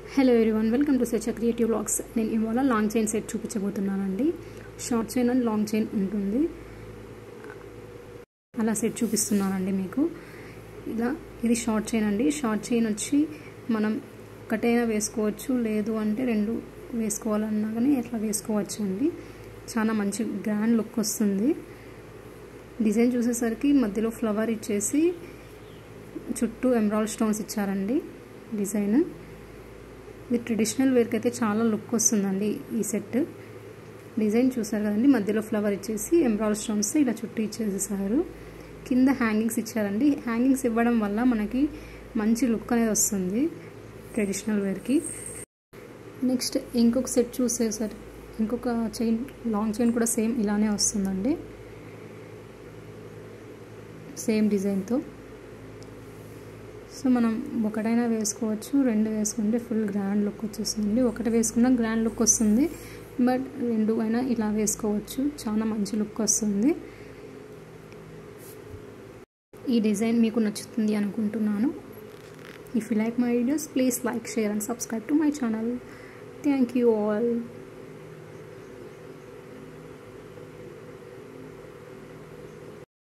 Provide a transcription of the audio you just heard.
hello everyone welcome to such creative vlogs నేను ఇవాళ long chain set చూపించబోతున్నానండి short chain and long chain ఉంటుంది అలా సెట్ చూపిస్తున్నానండి మీకు ఇలా ఇది షార్ట్ చైన్ అండి షార్ట్ చైన్ వచ్చి మనం ఒకటైనా వేసుకోవచ్చు లేదు అంటే రెండు వేసుకోవాలన్నా కానీ ఎట్లా వేసుకోవచ్చు అండి చాలా మంచి గ్రాండ్ లుక్ వస్తుంది డిజైన్ చూసేసరికి మధ్యలో ఫ్లవర్ ఇచ్చేసి చుట్టూ ఎమరాల్డ్ స్టోన్స్ ఇచ్చారండి డిజైన్ ఇది ట్రెడిషనల్ వేర్కి అయితే చాలా లుక్ వస్తుందండి ఈ సెట్ డిజైన్ చూసారు కదండి మధ్యలో ఫ్లవర్ ఇచ్చేసి ఎమరాల్డ్ స్టోన్స్ ఇలా చుట్టూ ఇచ్చేసేసారు కింద హ్యాంగింగ్స్ ఇచ్చారండి హ్యాంగింగ్స్ ఇవ్వడం వల్ల మనకి మంచి లుక్ అనేది వస్తుంది ట్రెడిషనల్ వేర్కి నెక్స్ట్ ఇంకొక సెట్ చూసేసరి ఇంకొక చైన్ లాంగ్ చైన్ కూడా సేమ్ ఇలానే వస్తుందండి సేమ్ డిజైన్తో సో మనం ఒకటైనా వేసుకోవచ్చు రెండు వేసుకుంటే ఫుల్ గ్రాండ్ లుక్ వచ్చేస్తుంది ఒకటి వేసుకున్న గ్రాండ్ లుక్ వస్తుంది బట్ రెండు అయినా ఇలా వేసుకోవచ్చు చాలా మంచి లుక్ వస్తుంది ఈ డిజైన్ మీకు నచ్చుతుంది అనుకుంటున్నాను if you like my videos please like share and subscribe to my channel thank you all